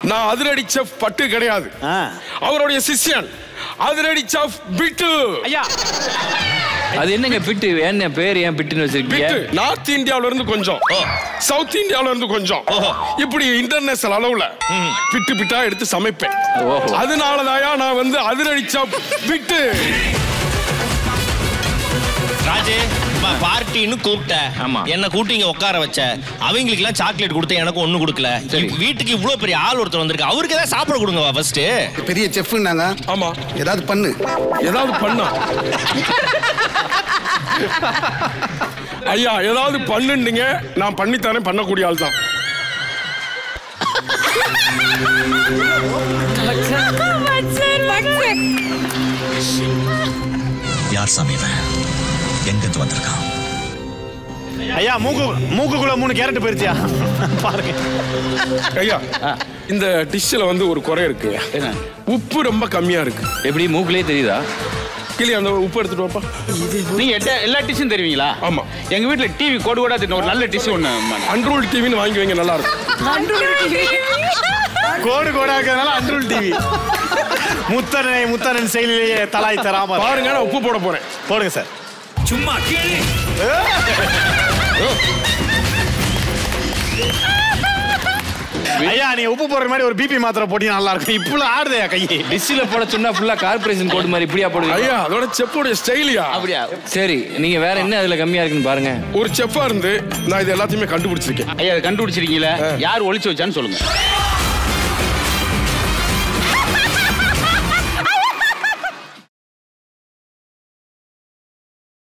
நான் அதிரடி செஃப் பட்டு கிடையாது அவருடைய சிஷ்யன் அதிரடி செஃப் பிட்டு ஐயா அது என்னங்க பிட்டு என்ன பேர் ஏன் பிட்டுன்னு வச்சிருக்கீங்க பிட்டு நார்த் இந்தியாவுல இருந்து கொஞ்சம் சவுத் இந்தியாவுல இருந்து கொஞ்சம் இப்படி இன்டர்நேஷனல் அளவுல பிட்டு பிட்டா எடுத்து சமைப்பேன் ஓஹோ. அதனாலதாயா நான் வந்து அதிரடி செஃப் பிட்டு ராஜே பார்ட்டின்னு கூப்பிட்ட ஆமா. என்ன கூட்டி இங்க உட்கார வச்ச அவங்களுக்கு எல்லாம் சாக்லேட் கொடுத்த எனக்கு ஒண்ணு கொடுக்கல சரி. வீட்டுக்கு இவ்வளவு பெரிய ஆள் ஒருத்தர் வந்திருக்கு அவருக்கு ஏதாவது சாப்பிட கொடுங்க ஃபர்ஸ்ட் பெரிய செஃப்னாங்க ஆமா ஏதாவது பண்ணு ஏதாவது பண்ணா ஐயா ஏதாவது பண்ணுங்க நான் பண்ணித்தானே பண்ணக்கூடிய ஆள் தான் யார் சாமி இவன் எங்கிருந்து வந்திருக்கான் ஐயா மூக்கு மூக்குக்குள்ள மூணு கேரட் போயிருச்சியா பாருங்க ஐயா இந்த டிஷ்ல வந்து ஒரு குறை இருக்குங்க என்ன உப்பு ரொம்ப கம்மியா இருக்கு எப்படி மூக்குலயே தெரியுதா இல்லையா அந்த உப்பு எடுத்துட்டு வாப்பா நீங்க எட்ட- எல்லா டிஷ்ஷும் தருவீங்களா ஆமா. எங்க வீட்ல டிவி கோடு கோடா தின்ன ஒரு நல்ல டிஷ் ஒண்ணு அன்ரூல் டிவின்னு வாங்கி வைங்க நல்லா இருக்கும் கோடு கோடா இருக்கிறதுனால அன்றுல் டிவி முத்தனை முத்தனன் செயலிலேயே தலாய் தராம பாருங்க நான் உப்பு போட போறேன் போடுங்க சார் சும்மா கீழே ஐயா நீங்க உப்பு போடுற மாதிரி ஒரு பிபி மாத்திரை போட்டீங்கன்னா நல்லா இருக்கும் இப்பெல்லாம் ஆடுதையா கை டிஷ்ல போட சொன்னா ஃபுல்லா கார்பரேஷன் கோடு மாதிரி இப்படியா போடுவீங்க ஐயா அதோட செஃப்போடைய ஸ்டைலியா அப்படியா சரி நீங்க வேற என்ன அதுல கம்மியா இருக்குன்னு பாருங்க ஒரு செஃப்பா இருந்து நான் இது எல்லாத்தையுமே கண்டுபிடிச்சிருக்கேன் ஐயா அதை கண்டுபிடிச்சிருக்கீங்களா யார் ஒளிச்சு வச்சான்னு சொல்லுங்க